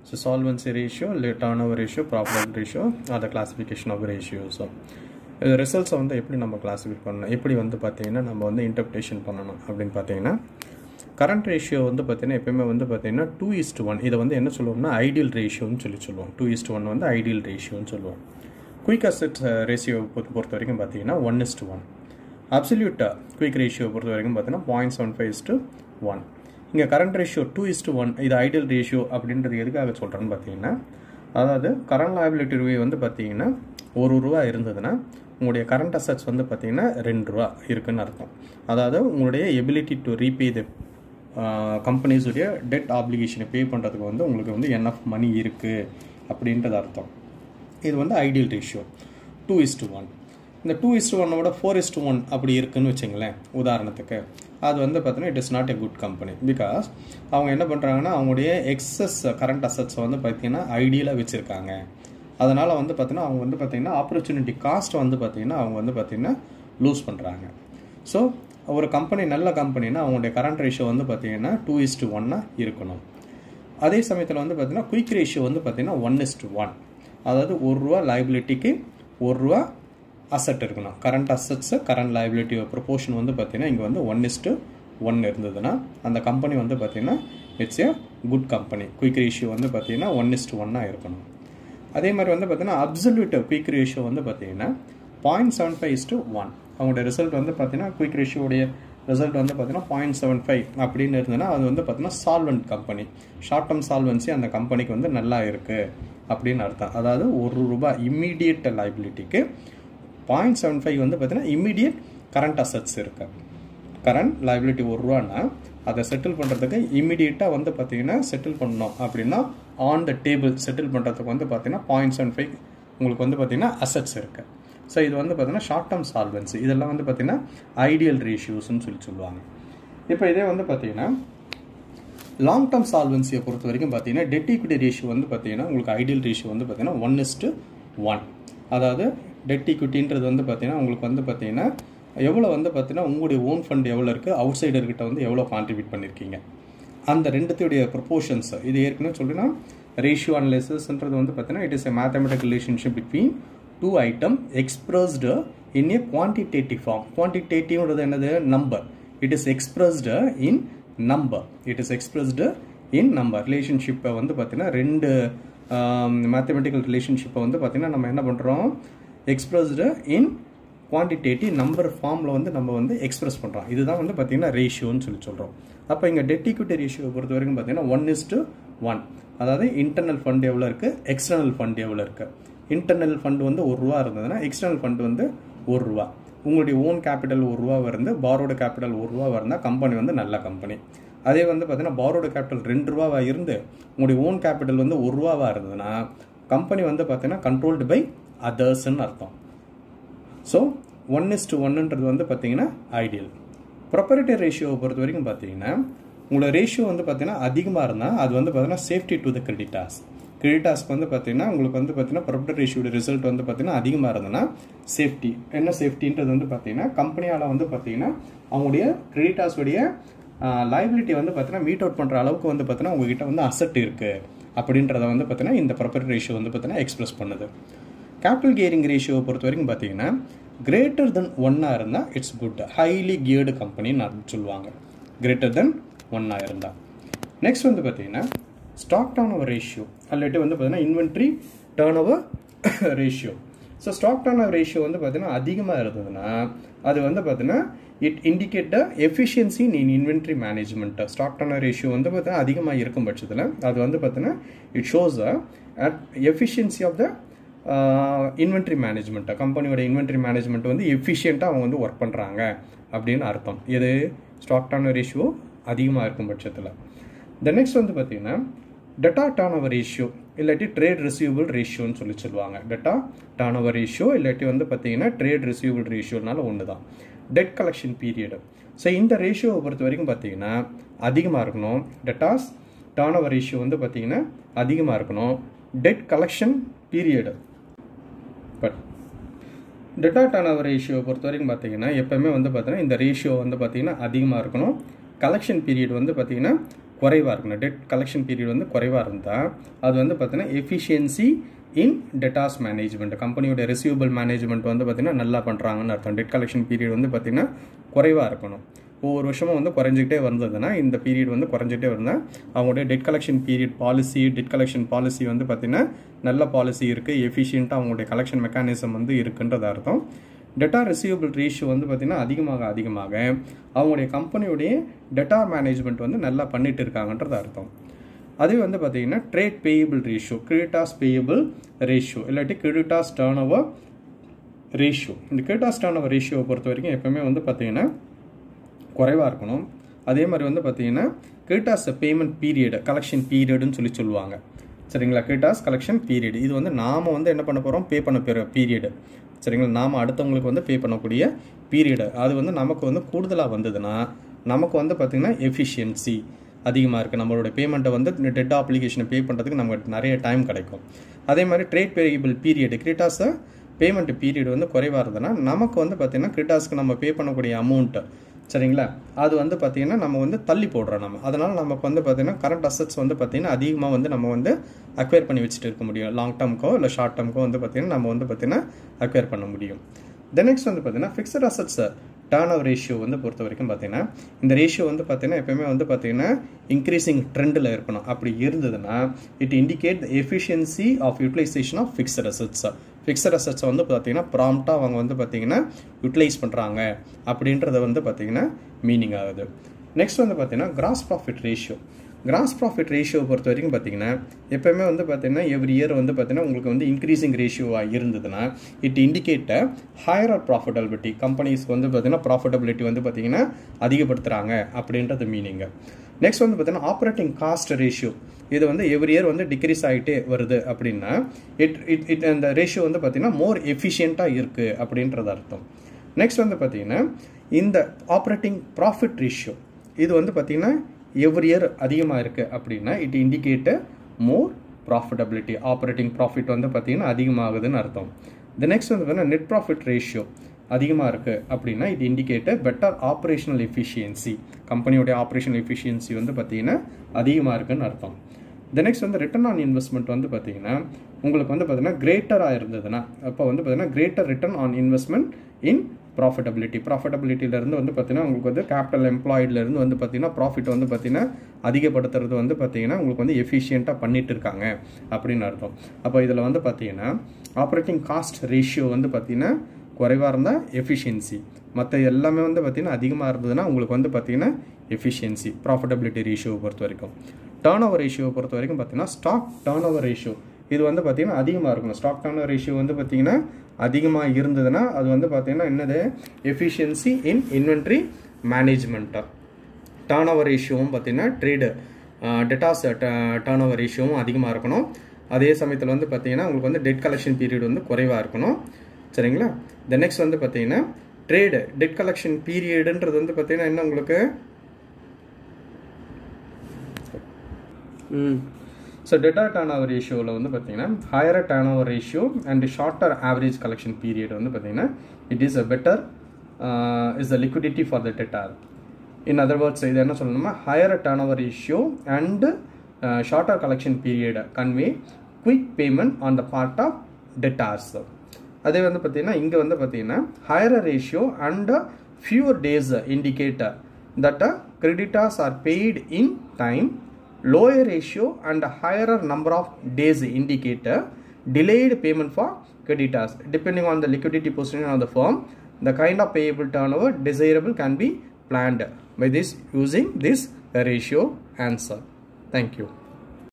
so solvency ratio இல்லை turnover ratio profit ratio அதை classification of ரேஷியோஸும் இது ரிசல்ட்ஸை வந்து எப்படி நம்ம கிளாஸிஃபை பண்ணணும் எப்படி வந்து பார்த்தீங்கன்னா நம்ம வந்து இன்டர்பிரேஷன் பண்ணணும் அப்படின்னு பார்த்தீங்கன்னா கரண்ட் ரேஷியோ வந்து பார்த்தீங்கன்னா எப்பயுமே வந்து பார்த்தீங்கன்னா டூ இஸ்ட் ஒன் இதை வந்து என்ன சொல்லுவோம்னா ஐடியல் ரேஷியோன்னு சொல்லி சொல்லுவோம் டூ இஸ்ட் ஒன் வந்து ஐடியல் ரேஷியோன்னு சொல்லுவோம் குயிக் அசெட் ரேஷியோ பொறுத்த வரைக்கும் பார்த்தீங்கன்னா one is to one absolute quick ratio பொறுத்த வரைக்கும் பார்த்தீங்கன்னா point seven five is to one இங்கே current ratio two is to one இது ஐடியல் ரேஷியோ அப்படின்றது எதுக்காக சொல்கிறேன்னு பார்த்தீங்கன்னா அதாவது கரண்ட் லைபிலிட்டி ரூபாய் வந்து பார்த்தீங்கன்னா ஒரு ரூபா இருந்ததுன்னா உங்களுடைய கரண்ட் அசட்ஸ் வந்து பார்த்தீங்கன்னா ரெண்டு ரூபா இருக்குன்னு அர்த்தம் அதாவது உங்களுடைய எபிலிட்டி டு ரீபே த கம்பெனிஸுடைய டெட் ஆப்ளிகேஷனை பே பண்ணுறதுக்கு வந்து உங்களுக்கு வந்து என்எஃப் மணி இருக்குது அப்படின்றது அர்த்தம் இது வந்து ideal ratio two is to one இந்த டூ இஸ் டு ஒன்னோட ஃபோர் இஸ் டு ஒன் அப்படி இருக்குன்னு வச்சுங்களேன் உதாரணத்துக்கு அது வந்து பார்த்தீங்கன்னா it is not a good company because அவங்க என்ன பண்ணுறாங்கன்னா அவங்களுடைய எக்ஸஸ் கரண்ட் அசட்ஸை வந்து பார்த்தீங்கன்னா ஐடியலாக வச்சுருக்காங்க அதனால் வந்து பார்த்தீங்கன்னா அவங்க வந்து பார்த்தீங்கன்னா ஆப்பர்ச்சுனிட்டி காஸ்ட் வந்து பார்த்தீங்கன்னா அவங்க வந்து பார்த்தீங்கன்னா லூஸ் பண்ணுறாங்க ஸோ ஒரு கம்பெனி நல்ல கம்பெனினா அவங்களுடைய கரண்ட் ரேஷியோ வந்து பார்த்தீங்கன்னா டூ இஸ் டு ஒன்னாக இருக்கணும் அதே சமயத்தில் வந்து பார்த்தீங்கன்னா குயிக் ரேஷியோ வந்து பார்த்தீங்கன்னா ஒன் இஸ் டு ஒன் அதாவது ஒரு ரூபா லைபிலிட்டிக்கு ஒரு ரூபா அசட் இருக்கணும் current assets current liability proportion வந்து பார்த்தீங்கன்னா இங்கே வந்து ஒன் இஸ் டு ஒன் இருந்ததுன்னா அந்த கம்பெனி வந்து பார்த்தீங்கன்னா it's a good company quick ratio வந்து பார்த்தீங்கன்னா ஒன் இஸ் டு ஒன்னாக இருக்கணும் அதே மாதிரி வந்து பார்த்தீங்கன்னா அப்சல்யூட் குயிக் ரேஷியோ வந்து பார்த்தீங்கன்னா point seven five is to one அவங்களுடைய ரிசல்ட் வந்து பார்த்தீங்கன்னா குயிக் ரேஷியோடைய ரிசல்ட் வந்து பார்த்தீங்கன்னா பாயிண்ட் செவன் ஃபைவ் அப்படின்னு இருந்ததுன்னா அது வந்து பார்த்தீங்கன்னா solvent company short term solvency அந்த கம்பெனிக்கு வந்து நல்லா இருக்குது அப்படின்னு அர்த்தம் அதாவது ஒரு ரூபாய் இம்மீடியட் லைபிலிட்டிக்கு பாயிண்ட் செவன் ஃபைவ் வந்து பார்த்தீங்கன்னா இம்மீடியட் கரண்ட் அசட்ஸ் இருக்கு கரண்ட் லைபிலிட்டி ஒரு ரூபான்னா அதை செட்டில் பண்ணுறதுக்கு இம்மீடியட்டாக வந்து பார்த்தீங்கன்னா செட்டில் பண்ணணும் அப்படின்னா ஆன் த டேபிள் செட்டில் பண்ணுறதுக்கு வந்து பார்த்தீங்கன்னா பாயிண்ட் செவன் ஃபைவ் உங்களுக்கு வந்து பார்த்தீங்கன்னா அசட்ஸ் இருக்குது ஸோ இது வந்து பார்த்தீங்கன்னா ஷார்ட் டேர்ம் சால்வன்சி இதெல்லாம் வந்து பார்த்தீங்கன்னா ஐடியல் ரேஷியோஸ்னு சொல்லி சொல்லுவாங்க இப்போ இதே வந்து பார்த்தீங்கன்னா லாங் டேர்ம் சால்வன்சியை பொறுத்த வரைக்கும் பார்த்தீங்கன்னா டெட் ஈக்விட்டி ரேஷியோ வந்து பார்த்தீங்கன்னா உங்களுக்கு ஐடியல் ரேஷியோ வந்து பார்த்தீங்கன்னா ஒன் இஸ்ட்டு ஒன் அதாவது டெட் ஈக்விட்டின்றது வந்து பார்த்தீங்கன்னா உங்களுக்கு வந்து பார்த்தீங்கன்னா எவ்வளோ வந்து பார்த்தீங்கன்னா உங்களுடைய ஓன் ஃபண்ட் எவ்வளோ இருக்குது அவுட் சைடர்கிட்ட வந்து எவ்வளோ கான்ட்ரிபியூட் பண்ணியிருக்கீங்க அந்த ரெண்டுத்தையுடைய ப்ரொப்போர்ஷன்ஸ் இது ஏற்கனவே சொல்லினா ரேஷியோ அனலைசஸ்ன்றது வந்து பார்த்தீங்கன்னா it is a mathematical relationship between two item expressed in a quantitative form குவான்டிடேட்டிவ்ன்றது என்னது number it is expressed in number it is expressed in number ரிலேஷன்ஷிப்பை வந்து பார்த்தீங்கன்னா ரெண்டு மேத்தமெட்டிக்கல் ரிலேஷன்ஷிப்பை வந்து பார்த்தீங்கன்னா நம்ம என்ன பண்ணுறோம் எக்ஸ்பிரஸ்டு இன் குவான்டிடேட்டிவ் நம்பர் ஃபார்மில் வந்து நம்ம வந்து எக்ஸ்பிரஸ் பண்ணுறோம் இதுதான் வந்து பார்த்தீங்கன்னா ரேஷியோன்னு சொல்லி சொல்கிறோம் அப்போ இங்கே டெட் ஈக்விட்டி ரேஷியோ பொறுத்த வரைக்கும் பார்த்தீங்கன்னா ஒன் இஸ் டு ஒன் அதாவது இன்டர்னல் ஃபண்ட் எவ்வளோ இருக்குது எக்ஸ்டர்னல் ஃபண்ட் எவ்வளோ இருக்குது இன்டர்னல் ஃபண்ட் வந்து ஒரு ரூபா இருந்ததுன்னா எக்ஸ்டர்னல் ஃபண்ட் வந்து ஒரு ரூபா உங்களுடைய ஓன் கேபிட்டல் ஒரு ரூபா இருந்து பாரோட கேபிட்டல் ஒரு ரூபா இருந்தால் கம்பெனி வந்து நல்ல கம்பெனி அதே வந்து பார்த்தீங்கன்னா பாரோட கேபிட்டல் ரெண்டு ரூபாவா இருந்து உங்களுடைய ஓன் கேபிட்டல் வந்து ஒரு ரூபாவா இருந்ததுன்னா கம்பெனி வந்து பார்த்தீங்கன்னா கண்ட்ரோல்டு பை அதர்ஸ்ன்னு அர்த்தம் ஸோ ஒன் இஸ் டு ஒன்னுன்றது வந்து பார்த்தீங்கன்னா ஐடியல் ப்ரொப்பரேட்டர் ரேஷியோவை பொறுத்த வரைக்கும் பார்த்தீங்கன்னா உங்களோட ரேஷியோ வந்து பார்த்தீங்கன்னா அதிகமாக இருந்தால் அது வந்து பார்த்தீங்கன்னா சேஃப்டி டு த கிரெடிட்டாஸ் கிரெடிட்டாஸ்க்கு வந்து பார்த்தீங்கன்னா உங்களுக்கு வந்து பார்த்தீங்கன்னா ப்ரொப்பரேட்டர் ரேஷியோட ரிசல்ட் வந்து பார்த்தீங்கன்னா அதிகமாக இருந்ததுன்னா சேஃப்டி என்ன சேஃப்டின்றது வந்து பார்த்தீங்கன்னா கம்பெனியால் வந்து பார்த்தீங்கன்னா அவங்களுடைய கிரெடிட்டாஸுடைய லைபிலிட்டி வந்து பார்த்தீங்கன்னா மீட் அவுட் பண்ணுற அளவுக்கு வந்து பார்த்தீங்கன்னா உங்ககிட்ட வந்து அசட் இருக்குது அப்படின்றத வந்து பார்த்தீங்கன்னா இந்த ப்ரொப்பரேட்டர் ரேஷியோ வந்து பார்த்தீங்கன்னா எக்ஸ்பிரஸ் பண்ணுது கேபிட்டல் கியரிங் ரேஷியோவை பொறுத்த வரைக்கும் பார்த்தீங்கன்னா கிரேட்டர் தென் ஒன்னாக இருந்தால் இட்ஸ் குட் ஹைலி கியர்டு கம்பெனின்னு சொல்லுவாங்க கிரேட்டர் தென் ஒன்னாக இருந்தால் நெக்ஸ்ட் வந்து பார்த்தீங்கன்னா ஸ்டாக் டர்ன் ஓவர் ரேஷியோ அல்லாட்டி வந்து பார்த்தீங்கன்னா inventory turn turnover ratio so stock turn turnover ratio வந்து பார்த்தீங்கன்னா அதிகமாக இருந்ததுன்னா அது வந்து பார்த்தீங்கன்னா it indicate the efficiency in inventory management stock turn ratio வந்து பார்த்தீங்கன்னா அதிகமாக இருக்கும் பட்சத்தில் அது வந்து பார்த்தீங்கன்னா it shows at efficiency of the inventory management கம்பெனியோட இன்வென்ட்ரி மேனேஜ்மெண்ட் வந்து எஃபிஷியண்ட்டாக அவங்க வந்து ஒர்க் பண்ணுறாங்க அப்படின்னு அர்த்தம் எது ஸ்டாக் டர்ன் ரேஷியோ அதிகமாக இருக்கும் பட்சத்தில் த நெக்ஸ்ட் வந்து பார்த்தீங்கன்னா டெட்டா டர்ன் ஓவர் ரேஷியோ இல்லாட்டி ட்ரேட் ரிசீவபிள் ரேஷியோன்னு சொல்லி சொல்லுவாங்க டெட்டா டர்ன் ஓவர் ரேஷியோ இல்லாட்டி வந்து பார்த்தீங்கன்னா ட்ரேட் ரிசீவபிள் ரேஷியோனால ஒன்று தான் டெட் கலெக்ஷன் பீரியடு ஸோ இந்த ரேஷியோவை பொறுத்த வரைக்கும் பார்த்தீங்கன்னா அதிகமாக இருக்கணும் டெட்டாஸ் டர்ன் ஓவர் ரேஷியோ வந்து பார்த்தீங்கன்னா அதிகமாக இருக்கணும் debt collection period but debtor turnover ratio பொறுத்த வரைக்கும் பார்த்தீங்கன்னா எப்போவுமே வந்து பார்த்தீங்கன்னா இந்த ரேஷியோ வந்து பார்த்தீங்கன்னா அதிகமாக இருக்கணும் கலெக்ஷன் பீரியட் வந்து பார்த்தீங்கன்னா குறைவாக இருக்கணும் டெட் கலெக்ஷன் பீரியட் வந்து குறைவாக இருந்தால் அது வந்து பார்த்தீங்கன்னா எஃபிஷியன்சி இன் டெட்டாஸ் மேனேஜ்மெண்ட் கம்பெனியோட ரிசீவபிள் மேனேஜ்மெண்ட் வந்து பார்த்தீங்கன்னா நல்லா பண்ணுறாங்கன்னு அர்த்தம் டெட் கலெக்ஷன் பீரியட் வந்து பார்த்தீங்கன்னா குறைவாக இருக்கணும் ஒவ்வொரு வருஷமும் வந்து குறைஞ்சிக்கிட்டே வந்ததுன்னா இந்த பீரியட் வந்து குறைஞ்சிட்டே இருந்தால் அவங்களுடைய debt collection period policy debt collection policy வந்து பார்த்தீங்கன்னா நல்ல பாலிசி இருக்குது எஃபிஷியண்ட்டாக அவங்களுடைய கலெக்ஷன் மெக்கானிசம் வந்து இருக்குன்றது அர்த்தம் டெட்டா ரிசீவபிள் ரேஷியோ வந்து பார்த்திங்கன்னா அதிகமாக அதிகமாக அவங்களுடைய கம்பெனியுடைய டெட்டா மேனேஜ்மெண்ட் வந்து நல்லா பண்ணிட்டு இருக்காங்கன்றது அர்த்தம் அதே வந்து பார்த்தீங்கன்னா trade payable ratio creditors payable ratio இல்லாட்டி கிரெடிட்டாஸ் டேர்ன் ஓவர் ரேஷியோ இந்த கிரெடிட்டாஸ் டேர்ன் ஓவர் ரேஷியோவை பொறுத்த வரைக்கும் எப்பவுமே வந்து பார்த்தீங்கன்னா குறைவாக இருக்கணும் அதே மாதிரி வந்து பார்த்தீங்கன்னா கிரெடிட்டாஸ் பேமெண்ட் பீரியட் கலெக்ஷன் பீரியடுன்னு சொல்லி சொல்லுவாங்க சரிங்களா கிரெடிட்டாஸ் கலெக்ஷன் பீரியட் இது வந்து நாம் வந்து என்ன பண்ண போகிறோம் பே பண்ண போகிற பீரியடு சரிங்களா நாம் அடுத்தவங்களுக்கு வந்து பே பண்ணக்கூடிய பீரியடு அது வந்து நமக்கு வந்து கூடுதலாக வந்ததுன்னா நமக்கு வந்து பார்த்திங்கன்னா எஃபிஷியன்சி அதிகமாக இருக்குது நம்மளோட பேமெண்ட்டை வந்து டெட் அப்ளிகேஷனை பே பண்ணுறதுக்கு நமக்கு நிறைய டைம் கிடைக்கும் அதே மாதிரி ட்ரேட் பேயபிள் பீரியடு கிரிட்டாஸை பேமெண்ட் பீரியட் வந்து குறைவாக இருந்ததுன்னா நமக்கு வந்து பார்த்திங்கன்னா கிரிட்டாஸ்க்கு நம்ம பே பண்ணக்கூடிய அமௌண்ட்டு சரிங்களா அது வந்து பார்த்திங்கன்னா நம்ம வந்து தள்ளி போடுறோம் நம்ம அதனால் நமக்கு வந்து பார்த்திங்கன்னா கரண்ட் அசட்ஸ் வந்து பார்த்திங்கன்னா அதிகமாக வந்து நம்ம வந்து அக்வயர் பண்ணி வச்சுட்டு இருக்க முடியும் லாங் டேர்முக்கோ இல்லை ஷார்ட் டேர்முக்கோ வந்து பார்த்திங்கன்னா நம்ம வந்து பார்த்திங்கன்னா அக்வயர் பண்ண முடியும் தென் நெக்ஸ்ட் வந்து பார்த்திங்கன்னா fixed assets turnover ratio வந்து பொறுத்த வரைக்கும் பார்த்தீங்கன்னா இந்த ரேஷியோ வந்து பார்த்தீங்கன்னா எப்பயுமே வந்து பார்த்தீங்கன்னா இன்க்ரீசிங் ட்ரெண்டில் இருக்கணும் அப்படி இருந்ததுன்னா it indicate the efficiency of utilisation of fixed assets fixed அசட்ஸை வந்து பார்த்தீங்கன்னா ப்ராம்ப்டாக அவங்க வந்து பார்த்தீங்கன்னா யூட்டிலைஸ் பண்ணுறாங்க அப்படின்றத வந்து பார்த்தீங்கன்னா மீனிங் ஆகுது நெக்ஸ்ட் வந்து பார்த்தீங்கன்னா gross profit ratio gross profit ratio பொறுத்த வரைக்கும் பார்த்தீங்கன்னா எப்போவுமே வந்து பார்த்தீங்கன்னா எவ்ரி இயர் வந்து பார்த்தீங்கன்னா உங்களுக்கு வந்து இன்க்ரீசிங் ரேஷியோவாக இருந்ததுன்னா இட் இண்டிகேட் ஹையர் ப்ராஃபிட்டபிலிட்டி கம்பெனிஸ்க்கு வந்து பார்த்தீங்கன்னா ப்ராஃபிட்டபிலிட்டி வந்து பார்த்தீங்கன்னா அதிகப்படுத்துகிறாங்க அப்படின்றது மீனிங் நெக்ஸ்ட் வந்து பார்த்தீங்கன்னா ஆப்ரேட்டிங் காஸ்ட் ரேஷியோ இது வந்து எவ்ரி இயர் வந்து டிக்ரீஸ் ஆகிட்டே வருது அப்படின்னா இட் இட் இட் அந்த ரேஷியோ வந்து பார்த்தீங்கன்னா மோர் எஃபிஷியண்ட்டாக இருக்குது அப்படின்றது அர்த்தம் நெக்ஸ்ட் வந்து பார்த்தீங்கன்னா இந்த ஆப்ரேட்டிங் ப்ராஃபிட் ரேஷியோ இது வந்து பார்த்தீங்கன்னா எவ்ரி இயர் அதிகமாக இருக்குது அப்படின்னா it indicate more profitability operating profit வந்து பார்த்தீங்கன்னா அதிகமாகுதுன்னு அர்த்தம் த நெக்ஸ்ட் வந்து பார்த்தீங்கன்னா நெட் ப்ராஃபிட் ரேஷியோ அதிகமாக இருக்குது அப்படின்னா இது இண்டிகேட் பெட்டர் ஆப்ரேஷனல் எஃபிஷியன்சி கம்பெனியோடைய ஆப்ரேஷனல் எஃபிஷியன்சி வந்து பார்த்தீங்கன்னா அதிகமாக இருக்குன்னு அர்த்தம் த நெக்ஸ்ட் வந்து ரிட்டர்ன் ஆன் இன்வெஸ்ட்மெண்ட் வந்து பார்த்தீங்கன்னா உங்களுக்கு வந்து பார்த்தீங்கன்னா கிரேட்டராக இருந்ததுன்னா அப்போ வந்து பார்த்தீங்கன்னா greater return on investment in profitability ப்ராஃபிட்டபிலிட்டியிலேருந்து வந்து பார்த்தீங்கன்னா உங்களுக்கு வந்து கேபிட்டல் எம்ப்ளாய்டிலேருந்து வந்து பார்த்தீங்கன்னா ப்ராஃபிட் வந்து பார்த்தீங்கன்னா அதிகப்படுத்துறது வந்து பார்த்தீங்கன்னா உங்களுக்கு வந்து எஃபிஷியண்ட்டாக பண்ணிட்டு இருக்காங்க அப்படின்னு அர்த்தம் அப்போ இதில் வந்து பார்த்தீங்கன்னா ஆப்ரேட்டிங் காஸ்ட் ரேஷியோ வந்து பார்த்தீங்கன்னா குறைவாக இருந்தால் எஃபிஷியன்சி மற்ற எல்லாமே வந்து பார்த்தீங்கன்னா அதிகமாக இருந்ததுன்னா உங்களுக்கு வந்து பார்த்தீங்கன்னா எஃபிஷியன்சி ப்ராஃபிட்டபிலிட்டி ரேஷியோவை பொறுத்த வரைக்கும் டேர்ன் ஓவர் ரேஷியோவை பொறுத்த வரைக்கும் பார்த்தீங்கன்னா ஸ்டாக் டேர்ன் ஓவர் ரேஷியோ இது வந்து பார்த்தீங்கன்னா அதிகமாக இருக்கணும் ஸ்டாக் டேர்ன் ஓவர் ரேஷியோ வந்து பார்த்தீங்கன்னா அதிகமாக இருந்ததுன்னா அது வந்து பார்த்தீங்கன்னா என்னது எஃபிஷியன்சி இன் இன்வென்ட்ரி மேனேஜ்மெண்ட்டாக டேர்ன் ஓவர் ரேஷியோவும் பார்த்தீங்கன்னா ட்ரேடு டெட்டாஸ் டேர்ன் ஓவர் ரேஷியோவும் அதிகமாக இருக்கணும் அதே சமயத்தில் வந்து பார்த்தீங்கன்னா உங்களுக்கு வந்து டெட் கலெக்ஷன் பீரியட் வந்து குறைவாக இருக்கணும் சரிங்களா த நெக்ஸ்ட் வந்து பார்த்தீங்கன்னா ட்ரேடு டெட் கலெக்ஷன் பீரியடுன்றது வந்து பார்த்தீங்கன்னா என்ன உங்களுக்கு ஸோ டெட்டா டேர்ன் ஓவர் ரேஷியோவில் வந்து பார்த்தீங்கன்னா higher turnover ratio and shorter average collection period வந்து பார்த்தீங்கன்னா it is a better is the liquidity for the debtor in other words இது என்ன சொல்லணுமா higher turnover ratio and shorter collection period convey quick payment on the part of debtors அதே வந்து பார்த்தீங்கன்னா இங்கே வந்து பார்த்தீங்கன்னா higher ratio and fewer days indicator that creditors are paid in time lower ratio and a higher number of days indicator delayed payment for creditors depending on the liquidity position of the firm the kind of payable turnover desirable can be planned by this using this ratio answer thank you